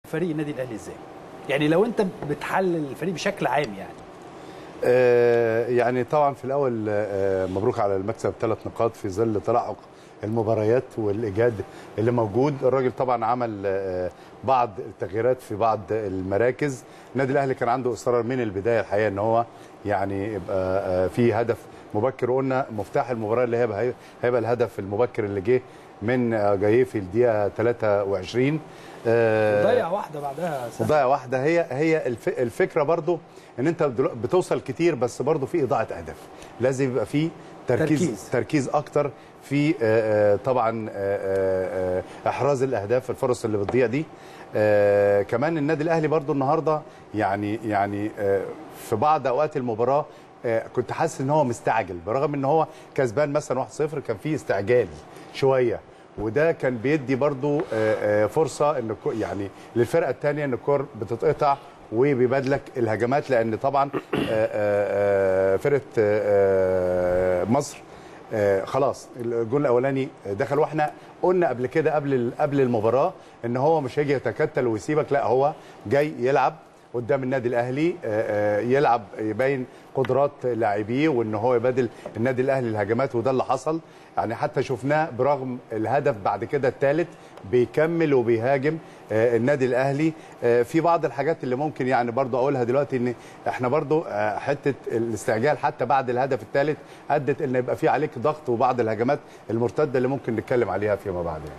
فريق النادي الاهلي ازاي يعني لو انت بتحلل الفريق بشكل عام يعني آه، يعني طبعا في الاول آه، مبروك على المكسب ثلاث نقاط في ظل تلاحق المباريات والايجاد اللي موجود الراجل طبعا عمل آه، بعض التغييرات في بعض المراكز النادي الاهلي كان عنده اصرار من البدايه الحقيقه ان هو يعني يبقى آه، في هدف مبكر قلنا مفتاح المباراه اللي هيبقى هيبقى الهدف المبكر اللي جه من آه، جايه في الدقيقه 23 آه، ضيع واحده بعدها سهل. وضيع واحده هي هي الف- الفكره برضو ان انت دلو- بتوصل كتير بس برضو في اضاعه اهداف لازم يبقى في تركيز تركيز. تركيز, تركيز اكتر في آه، آه، طبعا آه، آه، آه، احراز الاهداف الفرص اللي بتضيع دي آه، كمان النادي الاهلي برضو النهارده يعني يعني آه، في بعض اوقات المباراه آه، كنت حاسس ان هو مستعجل برغم ان هو كسبان مثلا 1-0 كان في استعجال شويه وده كان بيدي برضو آه، آه، فرصه ان الكو- يعني للفرقه الثانيه ان الكور بتتقطع وبيبادلك الهجمات لان طبعا آه، آه، آه، فرقه آه، آه، مصر آه، خلاص الجول الاولاني دخل واحنا قلنا قبل كده قبل ال- قبل المباراه ان هو مش هيجي يتكتل ويسيبك لا هو جاي يلعب قدام النادي الاهلي آه، آه، يلعب يبين قدرات لاعبيه وان هو يبادل النادي الاهلي الهجمات وده اللي حصل يعني حتى شفناه برغم الهدف بعد كده الثالث بيكمل وبيهاجم آه، النادي الاهلي آه، في بعض الحاجات اللي ممكن يعني برضو اقولها دلوقتي ان احنا برضو آه، حته الاستعجال حتى بعد الهدف الثالث ادت ان يبقى في عليك ضغط وبعض الهجمات المرتده اللي ممكن نتكلم عليها فيما بعد يعني.